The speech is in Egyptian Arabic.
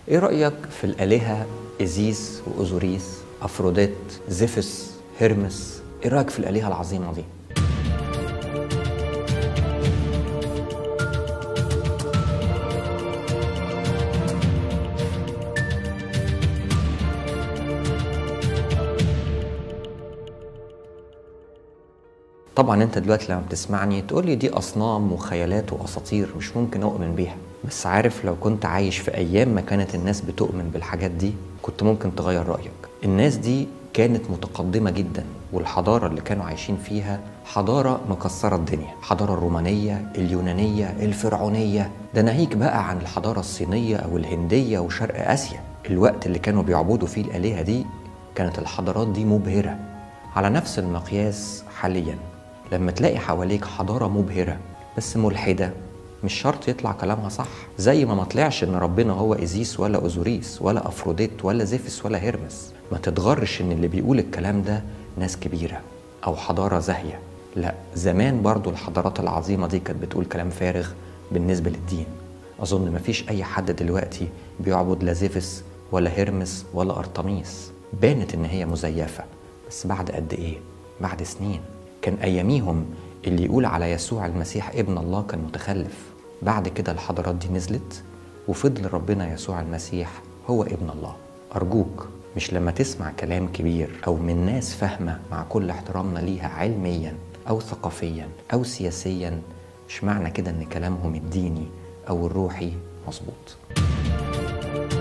ايه رأيك في الآلهة إزيس وأوزوريس أفروديت زيفس هيرمس ايه رأيك في الآلهة العظيمة دي طبعا انت دلوقتي لما بتسمعني تقول لي دي اصنام وخيالات واساطير مش ممكن اؤمن بيها بس عارف لو كنت عايش في ايام ما كانت الناس بتؤمن بالحاجات دي كنت ممكن تغير رايك الناس دي كانت متقدمة جدا والحضارة اللي كانوا عايشين فيها حضارة مكسرة الدنيا الحضارة الرومانية اليونانية الفرعونية ده ناهيك بقى عن الحضارة الصينية أو الهندية وشرق آسيا الوقت اللي كانوا بيعبدوا فيه الآلهة دي كانت الحضارات دي مبهرة على نفس المقياس حاليا لما تلاقي حواليك حضارة مبهرة بس ملحدة مش شرط يطلع كلامها صح زي ما ما طلعش ان ربنا هو ازيس ولا اوزوريس ولا افروديت ولا زيفس ولا هيرمس ما تتغرش ان اللي بيقول الكلام ده ناس كبيره او حضاره زاهيه لا زمان برضو الحضارات العظيمه دي كانت بتقول كلام فارغ بالنسبه للدين اظن ما فيش اي حد دلوقتي بيعبد لا زيفس ولا هيرمس ولا ارطميس بانت ان هي مزيفه بس بعد قد ايه بعد سنين كان اياميهم اللي يقول على يسوع المسيح ابن الله كان متخلف بعد كده الحضارات دي نزلت وفضل ربنا يسوع المسيح هو ابن الله أرجوك مش لما تسمع كلام كبير أو من ناس فاهمة مع كل احترامنا ليها علميا أو ثقافيا أو سياسيا مش معنى كده إن كلامهم الديني أو الروحي مظبوط